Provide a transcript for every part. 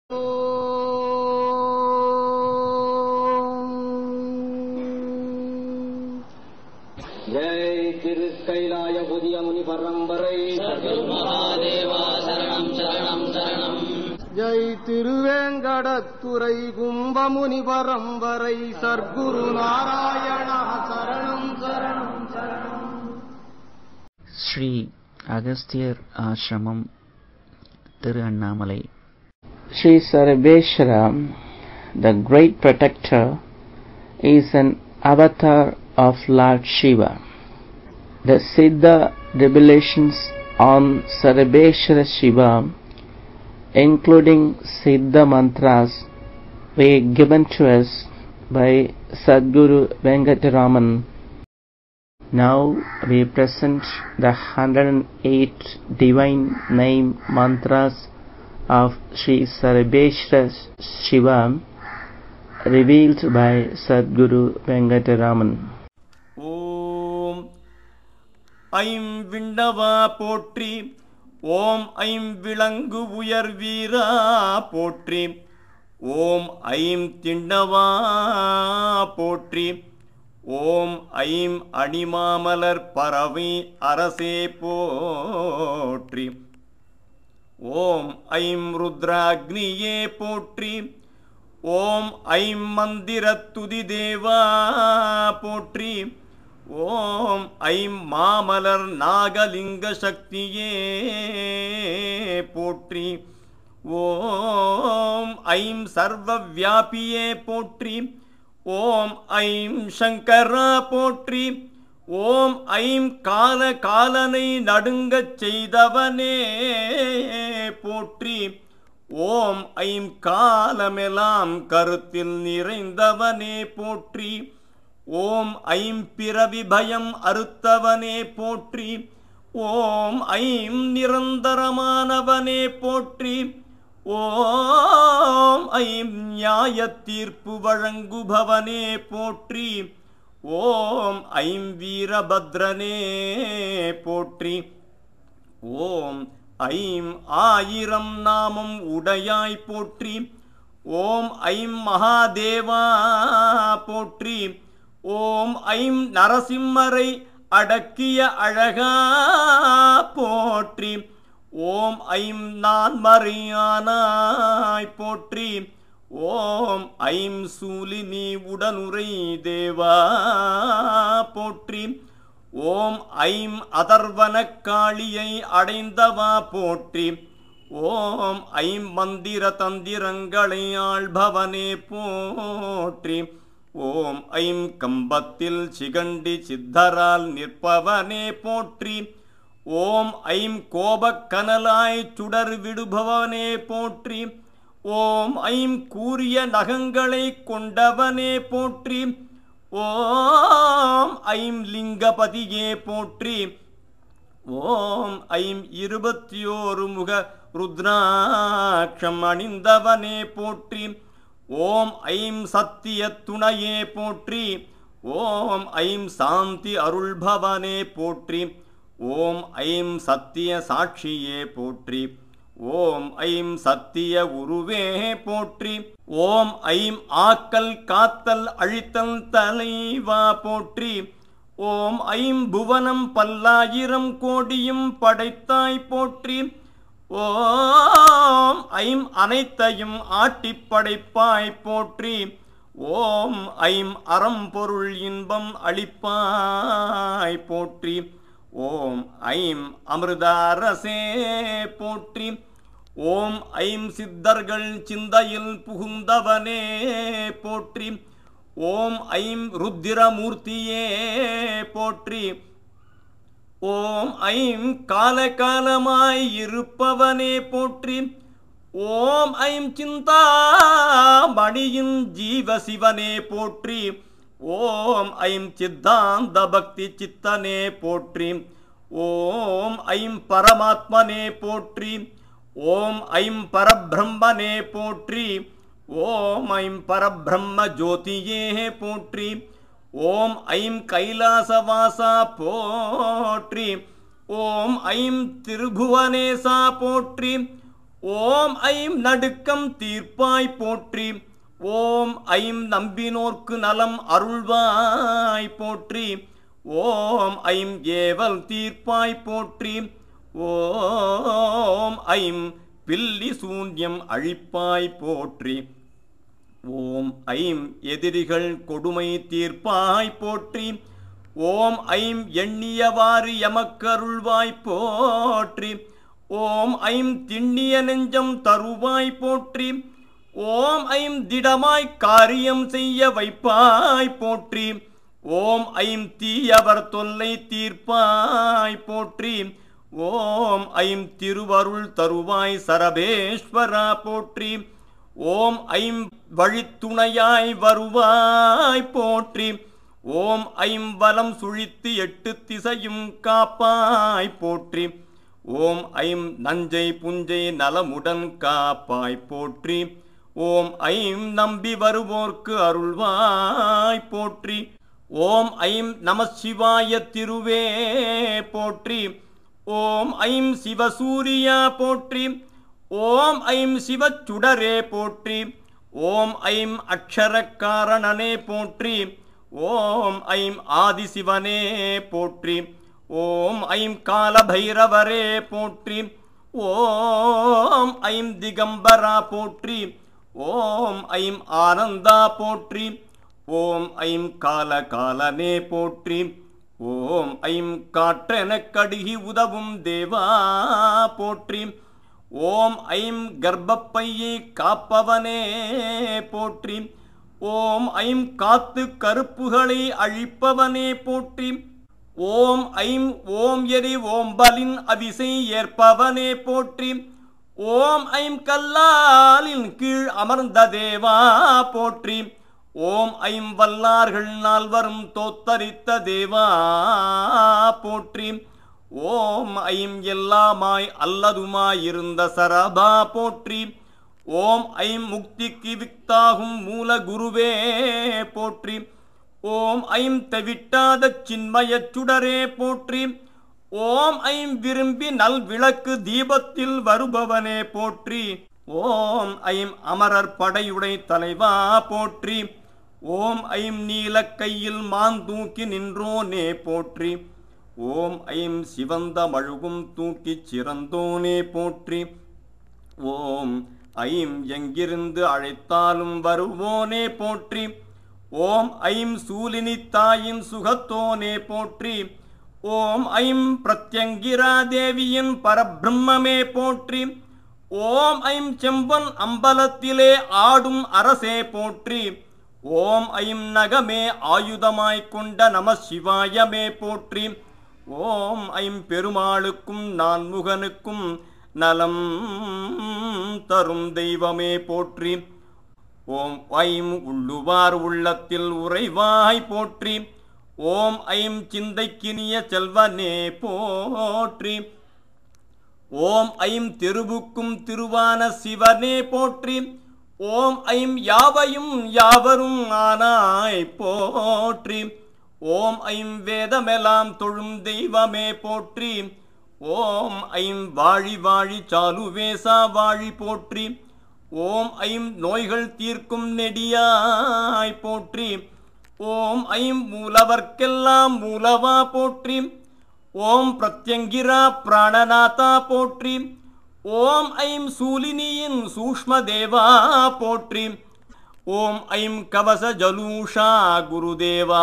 ஜெய் திருக்கைலாய புதிய முனி பரம்பரை மகாதேவா சரணம் சரணம் சரணம் ஜெய் திருவேங்கடத்துறை கும்பமுனி பரம்பரை சர்க்குரு நாராயண சரணம் சரணம் சரணம் ஸ்ரீ அகஸ்தியர் ஆசிரமம் Thiruvannamalai Sri Sarveshwara, the great protector, is an avatar of Lord Shiva. The Siddha revelations on Sarveshwara Shiva, including Siddha mantras, were given to us by Sadguru Venkataraman. Now we present the 108 divine name mantras of Sri Sarveshwara Shiva revealed by Sadguru Venkataraman. ஓம் ஐம் விண்ணவா போற்றி ஓம் I'm விளங்கு உயர் வீரா போற்றி ஓம் I'm திண்ணவா போற்றி ஓம் ஐம் அணிமாமலர் பறவை அரசே போற்றி ஓம் ஐம் ருத்ராக்னியே போற்றி ஓம் ஐம் மந்திரத்துதி தேவா போற்றி ஓம் ஐம் மாமலர் நாகலிங்க சக்தியே போற்றி ஓம் ஐம் சர்வ வியாபியே போற்றி ஓம் ஐம் சங்கரா போற்றி ஓம் ஐம் கால காலனை நடுங்கச் செய்தவனே போற்றி ஓம் ஐம் காலமெல்லாம் கருத்தில் நிறைந்தவனே போற்றி ஓம் ஐம் பிறவி பயம் அறுத்தவனே போற்றி ஓம் ஐம் நிரந்தரமானவனே போற்றி ஓம் ஐம் நியாய தீர்ப்பு வழங்குபவனே போற்றி ஓம் ஐம் வீரபத்ரனே போற்றி ஓம் ஐம் ஆயிரம் நாமம் உடையாய் போற்றி ஓம் ஐம் மகாதேவா போற்றி ஓம் ஐம் நரசிம்மரை அடக்கிய அழகா போற்றி ஓம் ஐம் நான் மறையானாய் போற்றி ஓம் ஐம் சூலினி உடனுரை தேவா போற்றி ஓம் ஐம் அதர்வனக் காளியை அடைந்தவா போற்றி ஓம் ஐம் மந்திர தந்திரங்களை ஆள்பவனே போற்றி ஓம் ஐம் கம்பத்தில் சிகண்டி சித்தரால் நிற்பவனே போற்றி ஓம் ஐம் கோபக்கனலாய் சுடர் விடுபவனே போற்றி ஓம் ஐம் கூறிய நகங்களை கொண்டவனே போற்றி ஓம் ஐம் லிங்கபதியே போற்றி ஓம் ஐம் இருபத்தி ஓரு முக ருத்ராட்சம் அணிந்தவனே போற்றி ஓம் ஐம் சத்திய துணையே போற்றி ஓம் ஐம் சாந்தி அருள்பவனே போற்றி ஓம் ஐம் சத்திய சாட்சியே போற்றி ஓம் ஐம் சத்திய உருவே போற்றி ஓம் ஐம் ஆக்கல் காத்தல் அழித்தல் தலைவா போற்றி ஓம் ஐம் புவனம் பல்லாயிரம் கோடியும் படைத்தாய் போற்றி ஓம் ஐம் அனைத்தையும் ஆட்டிப் படைப்பாய் போற்றி ஓம் ஐம் அறம் பொருள் இன்பம் அளிப்பாய் போற்றி ஓம் ஐம் அமிர்தாரசே போற்றி ஓம் ஐம் சித்தர்கள் சிந்தையில் புகுந்தவனே போற்றி ஓம் ஐம் ருத்திரமூர்த்தியே போற்றி ஓம் ஐம் காலகாலமாய் இருப்பவனே போற்றி ஓம் ஐம் சிந்தா மணியின் ஜீவ சிவனே போற்றி ஓம் ஐம் சித்தாந்த பக்தி சித்தனே போற்றி ஓம் ஐம் பரமாத்மனே போற்றி ஓம் ஐம் பரபிரம்மனே போற்றி ஓம் ஐம் பரபிரம்ம ஜோதியே போற்றி ஓம் ஐம் கைலாசவாசா போற்றி ஓம் ஐம் திருபுவனேசா போற்றி ஓம் ஐம் நடுக்கம் தீர்ப்பாய் போற்றி ஓம் ஐம் நம்பினோர்க்கு நலம் அருள்வாய் போற்றி ஓம் ஐம் ஏவல் தீர்ப்பாய் போற்றி ஓம் ஐம் பில்லி சூன்யம் அழிப்பாய் போற்றி ஓம் ஐம் எதிரிகள் கொடுமை தீர்ப்பாய் போற்றி ஓம் ஐம் எண்ணியவாறு எமக்கருள்வாய் போற்றி ஓம் ஐம் திண்ணிய நெஞ்சம் தருவாய் போற்றி ஓம் ஐம் திடமாய் காரியம் செய்ய வைப்பாய் போற்றி ஓம் ஐம் தீயவர் தொல்லை தீர்ப்பாய் போற்றி ஓம் ஐம் திருவருள் தருவாய் சரபேஸ்வரா போற்றி ஓம் ஐம் வழித்துணையாய் வருவாய் போற்றி ஓம் ஐம் வலம் சுழித்து எட்டு திசையும் காப்பாய் போற்றி ஓம் ஐம் நஞ்சை புஞ்சை நலமுடன் காப்பாய் போற்றி ஓம் ஐம் நம்பி வருவோர்க்கு அருள்வாய் போற்றி ஓம் ஐம் நம சிவாய திருவே போற்றி ஓம் ஐம் சிவசூரியா போற்றி ஓம் ஐம் சிவச்சுடரே போற்றி ஓம் ஐம் அக்ஷரக்காரணனே போற்றி ஓம் ஐம் ஆதிசிவனே போற்றி ஓம் ஐம் காலபைரவரே போற்றி ஓம் ஐம் திகம்பரா போற்றி ஓம் ஐம் ஆனந்தா போற்றி ஓம் ஐம் கால காலனே போற்றி ஓம் ஐம் காற்றெனக் கடுகி உதவும் தேவா போற்றி ஓம் ஐம் கர்ப்பப்பையை காப்பவனே போற்றி ஓம் ஐம் காத்து கருப்புகளை அழிப்பவனே போற்றி ஓம் ஐம் ஓம் எரி ஓம்பலின் அவிசை ஏற்பவனே போற்றி ஓம் ஐம் கல்லாலின் கீழ் அமர்ந்த தேவா போற்றி ஓம் ஐம் வல்லார்கள் நால்வரும் தோத்தரித்த தேவா போற்றி ஓம் ஐம் எல்லாமாய் அல்லதுமாயிருந்த சரபா போற்றி ஓம் ஐம் முக்திக்கு விக்தாகும் மூல குருவே போற்றி ஓம் ஐம் தவிட்டாத சின்மயச் சுடரே போற்றி ஓம் ஐம் விரும்பி நல் விளக்கு தீபத்தில் வருபவனே போற்றி ஓம் ஐம் அமரர் படையுடை தலைவா போற்றி ஓம் ஐம் நீலக் கையில் மான் தூக்கி நின்றோனே போற்றி ஓம் ஐம் சிவந்த மழுவும் தூக்கிச் சிறந்தோனே போற்றி ஓம் ஐம் எங்கிருந்து அழைத்தாலும் வருவோனே போற்றி ஓம் ஐம் சூலினி தாயின் சுகத்தோனே போற்றி ஓம் ஐம் பிரத்யங்கிரா தேவியின் பரபிரம்மே போற்றி ஓம் ஐம் செம்பன் அம்பலத்திலே ஆடும் அரசே போற்றி ஓம் ஐம் நகமே ஆயுதமாய்க் கொண்ட நம சிவாயமே போற்றி ஓம் ஐம் பெருமாளுக்கும் நான்முகனுக்கும் நலம் தரும் தெய்வமே போற்றி ஓம் ஐம் உள்ளுவார் உள்ளத்தில் உறைவாய் போற்றி ஓம் ஐம் சிந்தைக்கினிய செல்வனே போற்றி ஓம் ஐம் திருவுக்கும் திருவான சிவனே போற்றி ஓம் ஐம் யாவையும் யாவரும் ஆனாய் போற்றி ஓம் ஐம் வேதமெல்லாம் தொழும் தெய்வமே போற்றி ஓம் ஐம் வாழி வாழி சாலுவேசா வாழி போற்றி ஓம் ஐம் நோய்கள் தீர்க்கும் நெடியாய் போற்றி ஓம் ஐம் மூலவர்க்கெல்லாம் மூலவா போற்றி ஓம் பிரத்யங்கிரா பிராணநாதா போற்றி ஓம் ஐம் சூலினியின் சூஷ்ம தேவா போற்றி ஓம் ஐம் கவச ஜலூஷா குருதேவா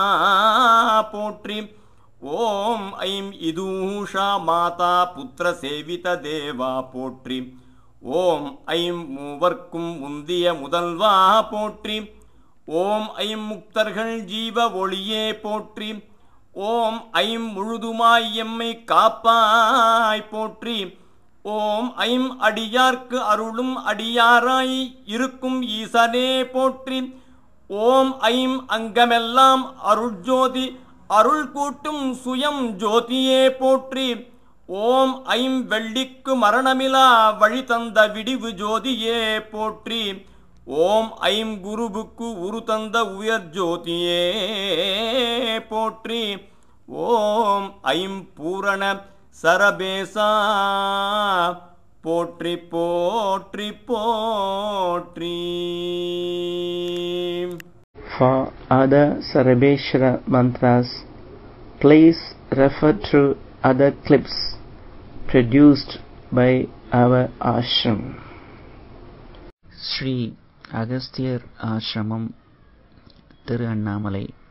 போற்றி ஓம் ஐம் இதூஷா மாதா புத்திர சேவித தேவா போற்றி ஓம் ஐம் மூவர்க்கும் முந்திய முதல்வா போற்றி ஓம் ஐம் முக்தர்கள் ஜீவ ஒளியே போற்றி ஓம் ஐம் முழுதுமாய் எம்மை காப்பாய் போற்றி ஓம் ஐம் அடியார்க்கு அருளும் அடியாராய் இருக்கும் ஈசனே போற்றி ஓம் ஐம் அங்கமெல்லாம் அருட்ஜோதி அருள் கூட்டும் சுயம் ஜோதியே போற்றி ஓம் ஐம் வெள்ளிக்கு மரணமிலா வழி தந்த விடிவு ஜோதியே போற்றி ஓம் ஐம் குருவுக்கு உரு தந்த உயர் ஜோதியே போற்றி ஓம் ஐம் பூரண சரபேசா போற்றி போற்றி போற்றி For other Sarabeshwara mantras, please refer to other clips produced by our ashram. Sri Agasthiyar ஆசிரமம் திரு அண்ணாமலை